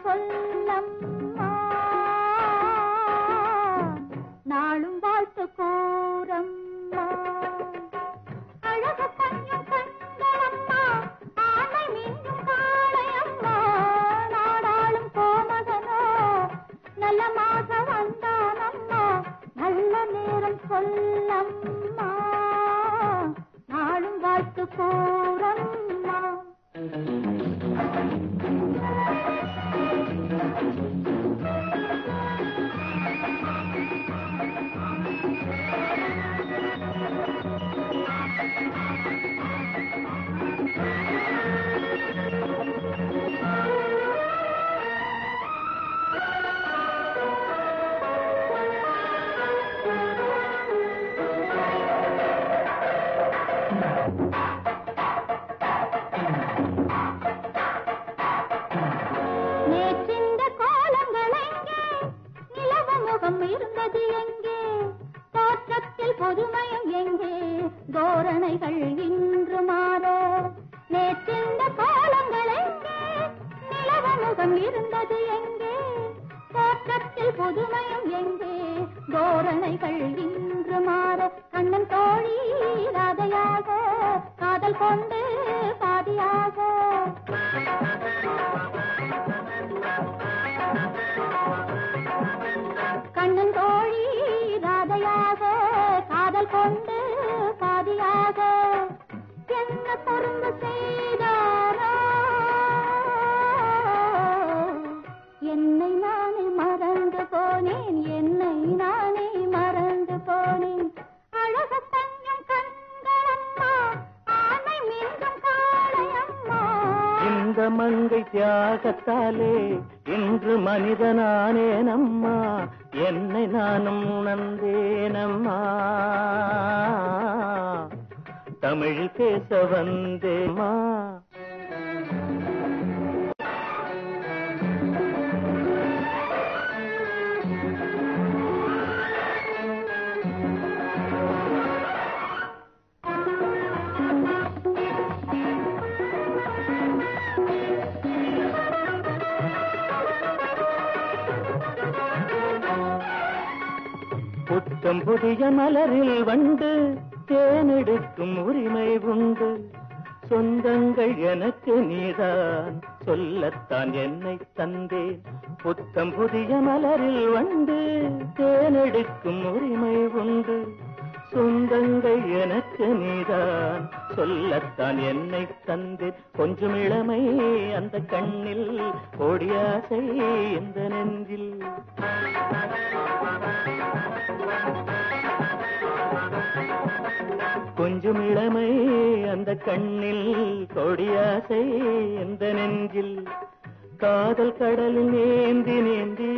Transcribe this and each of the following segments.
சொல்லம்மா நாளும் வாழ்த்து கூறம்மா அழகு கொஞ்சம் கண்களம்மா ஆமை மீண்டும் காளையம்மா நாடாளும் கோமகனோ நல்ல மாசம் வந்தானம்மா நல்ல நேரம் சொல்லம்மா நாளும் வாழ்த்து கூறம்மா நேற்றிந்த கோலங்கள் எங்கே நிலவ முகம் இருந்தது எங்கே தோற்றத்தில் பொதுமையும் எங்கே தோரணைகள் இன்று மாறோ நேற்றிந்த கோலங்கள் எங்கே நிலவ முகம் இருந்தது எங்கே தோற்றத்தில் பொதுமையும் எங்கே தோரணைகள் இன்று மாற கண்ணன் தோழி ராதையாக காதல் கொண்டு பாதியாக கண்ணன் தோழி ராதையாக காதல் கொண்டு பாதியாக என்ன பொறுந்து செய்தாரோ என்னை நானே மறந்து போனேன் என்னை நானே மறந்து போனேன் அழகு தங்கம் கண்களம்மா ஆமை மீண்டும் காளையம்மா இந்த மங்கை தியாகத்தாலே இன்று மனிதனானேனம்மா என்னை நானும் உணர்ந்தேனம்மா தமிழில் பேச வந்தேம்மா புத்தம் புதிய மலரில் வண்டு தேனெடுக்கும் உரிமை உண்டு சொந்தங்கள் எனக்கு நீதான் சொல்லத்தான் என்னை தந்தேன் புத்தம் புதிய மலரில் வண்டு தேனெடுக்கும் உரிமை உண்டு சொந்தங்கள் எனக்கு நீதான் சொல்லத்தான் என்னை தந்தேன் கொஞ்சம் இளமை அந்த கண்ணில் கொடியாசை இந்த நெஞ்சில் கொஞ்சம் இளமை அந்த கண்ணில் கொடியாசை இந்த நெஞ்சில் காதல் கடலில் நேந்தி நேந்தி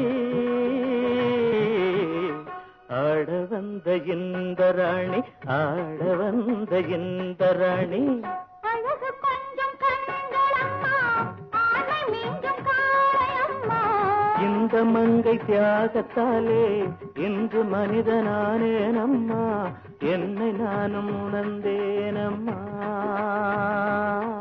ஆட வந்த இந்த ராணி ஆட வந்த இந்த ராணி அழகு கொஞ்சம் கண்களம்மா ஆமை மீண்டும் காளையம்மா இந்த மங்கை தியாகத்தாலே இன்று மனிதனானேனம்மா என்னை நானும் உணர்ந்தேனம்மா